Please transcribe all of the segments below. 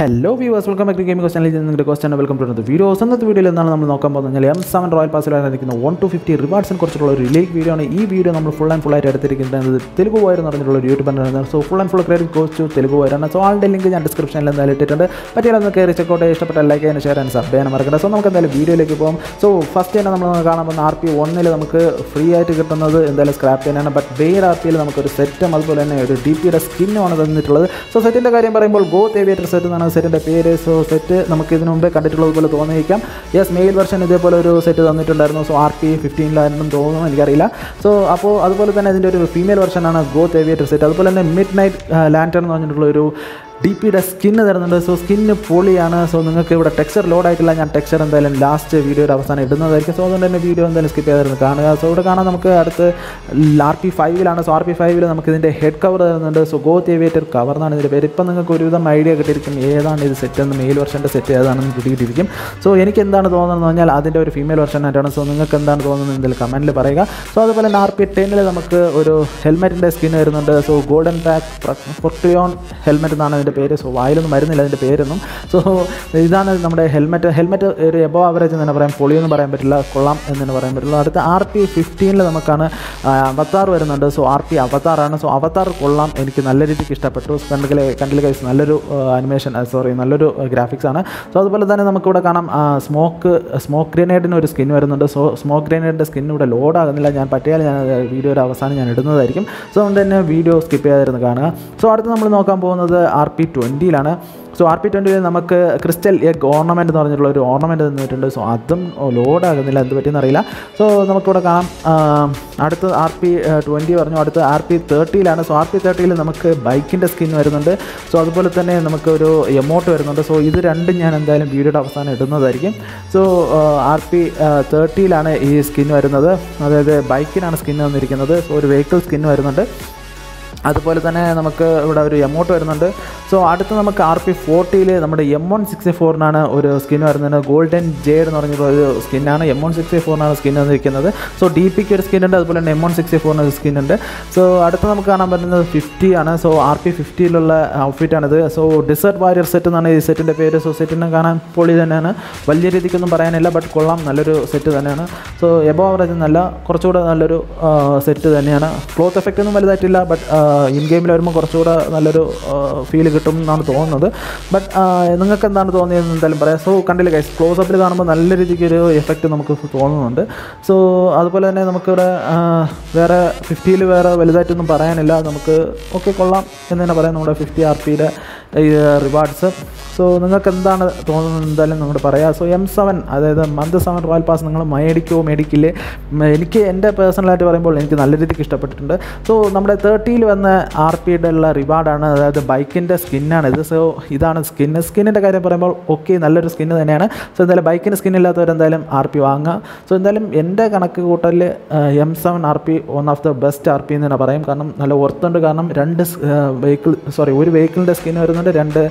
hello viewers welcome back to gaming ചാനലിൽ നിങ്ങളുടെ question welcome to videos എന്നത്തെ വീഡിയോയിൽ എന്താണ് നമ്മൾ നോക്കാൻ പോകുന്നത് എം സെവൻ റോയൽ പാസിൽ ആയിരിക്കുന്ന വൺ ടു ഫിഫ്റ്റി റിവാർഡ്സിനെ കുറിച്ചുള്ള ഒരു റിലേക്ക് വീഡിയോ ആണ് ഈ വീഡിയോ നമ്മൾ ഫുൾ ആൻഡ് ഫുൾ ആയിട്ട് എടുത്തിരിക്കുന്നത് തെലുഗു വയർ എന്ന് പറഞ്ഞിട്ടുള്ള ഒരു YouTube so full and full credit goes to Telugu വയറാണ് സോ ആളുടെ ലിങ്ക് ഞാൻ ഡിസ്ക്രിപ്ഷനിൽ എന്തായാലും ഇട്ടിട്ടുണ്ട് പറ്റിയാൽ ഒന്ന് കയറി ചെക്കോട്ടെ ഇഷ്ടപ്പെട്ട ലൈക്ക് ചെയ്യാൻ ഷെയർ ചെയ്യാൻ സബ് ചെയ്യാൻ മറക്കണ്ട സോ നമുക്ക് എന്തായാലും വീഡിയോയിലേക്ക് പോകും സോ ഫസ്റ്റ് തന്നെ നമ്മൾ കാണാൻ പോകുന്ന ആർ പി ഒന്നിൽ നമുക്ക് ഫ്രീ ആയിട്ട് കിട്ടുന്നത് എന്തായാലും സ്ക്രാപ്പ് ചെയ്യാനാണ് ബട്ട് വേറെ ആർ പിയിൽ നമുക്കൊരു സെറ്റും അതുപോലെ തന്നെ ഒരു ഡി പിയുടെ സ്കിന്നുമാണ് തന്നിട്ടുള്ളത് സോ സെറ്റിൻ്റെ കാര്യം പറയുമ്പോൾ ഗോ തേവിയേറ്റർ സെറ്റ് എന്നാണ് സെറ്റിൻ്റെ പേര് സോ സെറ്റ് നമുക്ക് ഇതിനു മുമ്പേ കണ്ടിട്ടുള്ളത് പോലെ തോന്നിയിരിക്കാം യെസ് മെയിൽ വെർഷൻ ഇതേപോലെ ഒരു സെറ്റ് തന്നിട്ടുണ്ടായിരുന്നു സോ ആർ പി ഫിഫ്റ്റീനിലായിരുന്നു തോന്നുന്നു എനിക്കറിയില്ല സോ അപ്പോൾ അതുപോലെ തന്നെ ഇതിൻ്റെ ഒരു ഫീമെയിൽ വെർഷനാണ് ഗോ തേവിയേറ്റർ സെറ്റ് അതുപോലെ തന്നെ മിഡ് നൈറ്റ് ലാൻറ്റർ എന്ന് പറഞ്ഞിട്ടുള്ള ഒരു ഡി പിയുടെ സ്കിന്ന് തരുന്നുണ്ട് സോ സ്കിന്ന് പൊളിയാണ് സോ നിങ്ങൾക്ക് ഇവിടെ ടെക്സ്ചർ ലോഡ് ആയിട്ടില്ല ഞാൻ ടെക്സ്ചർ എന്തായാലും ലാസ്റ്റ് വീഡിയോയുടെ അവസാനം ഇടുന്നതായിരിക്കും സോ അതുകൊണ്ട് തന്നെ വീഡിയോ എന്തായാലും സ്കിപ്പ് ചെയ്തിരുന്നു കാണുക സോ ഇവിടെ കാണാൻ നമുക്ക് അടുത്ത് ആർ പി ഫൈവിലാണ് സോ ആർ പി ഫൈവിൽ നമുക്ക് ഇതിൻ്റെ ഹെഡ് കവർ തരുന്നുണ്ട് സോ ഗോ തേവിയേറ്റർ കവർ എന്നാണ് ഇതിൻ്റെ പേര് ഇപ്പം നിങ്ങൾക്ക് ഒരുവിധം ഐഡിയ കിട്ടിയിരിക്കും ഏതാണ് ഇത് സെറ്റ് എന്ന് മെയിൽ വെർഷൻ്റെ സെറ്റ് ഏതാണെന്ന് കിട്ടിയിട്ടിരിക്കും സോ എനിക്ക് എന്താണ് തോന്നുന്നത് പറഞ്ഞാൽ അതിൻ്റെ ഒരു ഫീമെയിൽ വെർഷൻ ആയിട്ടാണ് സോ നിങ്ങൾക്ക് എന്താണ് തോന്നുന്നത് എന്തെങ്കിലും കമൻറ്റിൽ പറയുക സോ അതുപോലെ തന്നെ ആർ പി ടെന്നിൽ നമുക്ക് ഒരു ഹെൽമെറ്റിൻ്റെ സ്കിൻ വരുന്നുണ്ട് so golden pack portion helmet എന്നാണ് അതിൻ്റെ പേര് സോ വായിലൊന്നും വരുന്നില്ല അതിൻ്റെ പേരൊന്നും സോ ഇതാണ് നമ്മുടെ ഹെൽമെറ്റ് ഹെൽമെറ്റ് ഒരു എബോ ആവറേജ് എന്ന് തന്നെ പറയാം പൊളിയൊന്നും പറയാൻ പറ്റില്ല കൊള്ളാം എന്ന് തന്നെ പറയാൻ പറ്റില്ല അടുത്ത ആർ പി ഫിഫ്റ്റീനിൽ നമുക്കാണ് അവത്താർ വരുന്നുണ്ട് സോ ആർ പി അവത്താറാണ് സോ അവത്താർ കൊള്ളാം എനിക്ക് നല്ല രീതിക്ക് ഇഷ്ടപ്പെട്ടു കണ്ടിലെ കണ്ടിൽ കൈസ് നല്ലൊരു അനിമേഷൻ സോറി നല്ലൊരു ഗ്രാഫിക്സ് ആണ് സോ അതുപോലെ തന്നെ നമുക്കിവിടെ കാണാം സ്മോക്ക് സ്മോക്ക് ഗ്രനേഡിന് ഒരു സ്കിൻ വരുന്നുണ്ട് സോ സ്മോക്ക് ഗ്രനേഡിൻ്റെ സ്കിൻ ഇവിടെ ലോഡ് ആകുന്നില്ല ഞാൻ പറ്റിയാൽ ഞാൻ വീഡിയോയുടെ അവസാനം ഞാൻ ഇടുന്നതായിരിക്കും സോ അതുകൊണ്ട് തന്നെ വീഡിയോ സ്കിപ്പ് ചെയ്യാതിരുന്ന് കാണുക സോ അടുത്ത് നമ്മൾ നോക്കാൻ പോകുന്നത് ആർ പി ട്വൻറ്റിയിലാണ് സോ ആർ പി ട്വൻറ്റിയിൽ നമുക്ക് ക്രിസ്റ്റൽ എഗ് ഓർണമെൻറ്റ് എന്ന് പറഞ്ഞിട്ടുള്ള ഒരു ഓർണമെൻറ്റ് തന്നിട്ടുണ്ട് സോ അതും ലോഡ് ആകുന്നില്ല എന്ത് പറ്റിയെന്ന് അറിയില്ല സോ നമുക്കിവിടെ കാണാം അടുത്ത് ആർ പി ട്വൻറ്റി പറഞ്ഞു അടുത്ത് ആർ പി തേർട്ടിയിലാണ് സോ ആർ പി തേർട്ടിയിൽ നമുക്ക് ബൈക്കിൻ്റെ സ്കിൻ വരുന്നുണ്ട് സോ അതുപോലെ തന്നെ നമുക്ക് ഒരു എമോട്ട് വരുന്നുണ്ട് സോ ഇത് രണ്ടും ഞാൻ എന്തായാലും വീഡിയോയുടെ അവസാനം ഇടുന്നതായിരിക്കും സോ ആർ പി തേർട്ടിയിലാണ് ഈ സ്കിൻ വരുന്നത് അതായത് ബൈക്കിനാണ് സ്കിൻ വന്നിരിക്കുന്നത് സോ ഒരു വെഹിക്കിൾ സ്കിൻ വരുന്നുണ്ട് അതുപോലെ തന്നെ നമുക്ക് ഇവിടെ ഒരു എമൗണ്ട് വരുന്നുണ്ട് സോ അടുത്ത് നമുക്ക് ആർ പി ഫോർട്ടിയിൽ നമ്മുടെ എം വൺ സിക്സ്റ്റി ഫോറിനാണ് ഒരു സ്കിൻ വരുന്നത് ഗോൾഡൻ ജേഡ് എന്ന് പറഞ്ഞിട്ടുള്ള ഒരു സ്കിന്നാണ് എം വൺ സിക്സ്റ്റി ഫോറിനാണ് സ്കിൻ വന്നിരിക്കുന്നത് സോ ഡി പിക്ക് ഒരു സ്കിൻ ഉണ്ട് അതുപോലെ തന്നെ എം വൺ സിക്സ്റ്റി ഫോറിന് ഒരു സ്കിൻ ഉണ്ട് സോ അടുത്ത് നമുക്ക് കാണാൻ പറ്റുന്നത് ഫിഫ്റ്റി ആണ് സോ ആർ പി ഫിഫ്റ്റിയിലുള്ള ഔട്ട്ഫിറ്റാണിത് സോ ഡിസേർട്ട് വാരിയർ സെറ്റ് എന്നാണ് ഈ സെറ്റിൻ്റെ പേര് സോ സെറ്റിന് കാണാൻ പൊളി തന്നെയാണ് വലിയ രീതിക്കൊന്നും പറയാനില്ല ബട്ട് കൊള്ളാം നല്ലൊരു സെറ്റ് തന്നെയാണ് സോ എബോ ആവറേജ് നല്ല കുറച്ചുകൂടെ നല്ലൊരു സെറ്റ് തന്നെയാണ് ക്ലോത്ത് എഫക്റ്റ് ഒന്നും വലുതായിട്ടില്ല ബട്ട് ഇൻ ഗെയിമിൽ വരുമ്പോൾ കുറച്ചുകൂടെ നല്ലൊരു ഫീൽ കിട്ടും എന്നാണ് തോന്നുന്നത് ബട്ട് നിങ്ങൾക്ക് എന്താണ് തോന്നിയതെന്ന് എന്തായാലും പറയാം സോ കണ്ടില്ല ഗൈസ് ക്ലോസ് അപ്പിൽ കാണുമ്പോൾ നല്ല രീതിക്ക് ഒരു എഫക്റ്റ് നമുക്ക് തോന്നുന്നുണ്ട് സോ അതുപോലെ തന്നെ നമുക്കിവിടെ വേറെ ഫിഫ്റ്റിയിൽ വേറെ വലുതായിട്ടൊന്നും പറയാനില്ല നമുക്ക് ഓക്കെ കൊള്ളാം എന്ന് തന്നെ പറയാം നമ്മുടെ ഫിഫ്റ്റി ആർ പിയുടെ റിവാർഡ്സ് സോ നിങ്ങൾക്ക് എന്താണ് തോന്നുന്നത് എന്തായാലും നിങ്ങൾ പറയാം സോ എം സെവൻ അതായത് മന്ത് സെവൻ റോയൽ പാസ് നിങ്ങൾ മേടിക്കുമോ മേടിക്കില്ലേ എനിക്ക് എൻ്റെ പേഴ്സണലായിട്ട് പറയുമ്പോൾ എനിക്ക് നല്ല രീതിക്ക് ഇഷ്ടപ്പെട്ടിട്ടുണ്ട് സോ നമ്മുടെ തേർട്ടിയിൽ വന്ന ആർ പിയുടെ ഉള്ള റിവാർഡാണ് അതായത് ബൈക്കിൻ്റെ സ്കിന്നാണ് ഇത് സോ ഇതാണ് സ്കിന്ന് സ്കിന്നിൻ്റെ കാര്യം പറയുമ്പോൾ ഓക്കെ നല്ലൊരു സ്കിന്ന് തന്നെയാണ് സോ എന്തായാലും ബൈക്കിന് സ്കിന്നില്ലാത്തവർ എന്തായാലും ആർ പി വാങ്ങുക സോ എന്തായാലും എൻ്റെ കണക്ക് കൂട്ടലിൽ M seven R P one of the best R P എന്ന് തന്നെ പറയും കാരണം നല്ല വർത്തുണ്ട് കാരണം രണ്ട് വെഹിക്കിൾ സോറി ഒരു വെഹിക്കിളിൻ്റെ സ്കിൻ വരുന്നുണ്ട് രണ്ട്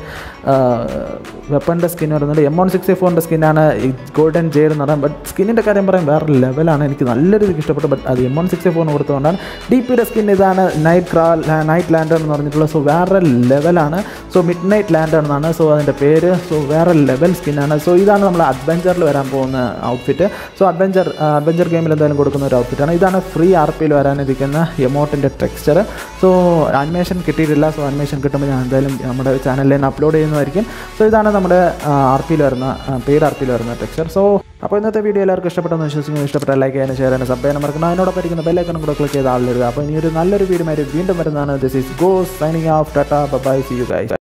വെപ്പണിൻ്റെ സ്കിൻ വരുന്നുണ്ട് എം വൺ സിക്സ്റ്റി ഫോറിൻ്റെ സ്കിന്നാണ് ഈ ഗോൾഡൻ ജെയ്ഡ് എന്ന് പറയുന്നത് ബട്ട് സ്കിന്നിൻ്റെ കാര്യം പറയാൻ വേറെ ലെവലാണ് എനിക്ക് നല്ല രീതിക്ക് ഇഷ്ടപ്പെട്ടു ബട്ട് അത് എം വൺ സിക്സ്റ്റി ഫോറിന് കൊടുത്തുകൊണ്ടാണ് ഡി പിയുടെ സ്കിൻ ഇതാണ് നൈറ്റ് ക്രാ നൈറ്റ് ലാൻഡർ എന്ന് പറഞ്ഞിട്ടുള്ളത് സോ വേറെ ലെവലാണ് സോ മിഡ് നൈറ്റ് ലാൻഡർ എന്നാണ് സോ അതിൻ്റെ പേര് സോ വേറെ ലെവൽ സ്കിന്നാണ് സോ ഇതാണ് നമ്മൾ അഡ്വഞ്ചറിൽ വരാൻ പോകുന്ന ഔട്ട്ഫിറ്റ് സോ അഡ്വഞ്ചർ അഡ്വഞ്ചർ ഗെയിമിൽ എന്തായാലും കൊടുക്കുന്ന ഒരു ഔട്ട്ഫിറ്റാണ് ഇതാണ് ഫ്രീ ആർ പിയിൽ വരാനിരിക്കുന്ന എമോട്ടിൻ്റെ ടെക്സ്ചർ സോ അനിമേഷൻ കിട്ടിയിട്ടില്ല സോ അനിമേഷൻ കിട്ടുമ്പോൾ ഞാൻ എന്തായാലും നമ്മുടെ ചാനലിൽ തന്നെ അപ്ലോഡ് ചെയ്യുന്നതായിരിക്കും സോ ഇതാണ് നമ്മുടെ ആർ പിയിൽ വരുന്ന പെയ്ഡ് ആർ പിയിൽ വരുന്ന ടെക്സ്ചർ സോ അപ്പോൾ ഇന്നത്തെ വീഡിയോ എല്ലാവർക്കും ഇഷ്ടപ്പെട്ടെന്ന് വിശ്വസിക്കുന്നു ഇഷ്ടപ്പെട്ട ലൈക്ക് ചെയ്യാനും ഷെയർ ചെയ്യാനും സബ് ചെയ്യാനും മറക്കണം അതിനോടൊപ്പം ഇരിക്കുന്ന ബെല്ലൈക്കണും കൂടെ ക്ലിക്ക് ചെയ്ത് ആളിലിടുക അപ്പോൾ ഇനി ഒരു നല്ലൊരു വീഡിയോ വീണ്ടും വരുന്നതാണ് this is go signing off tata bye see you guys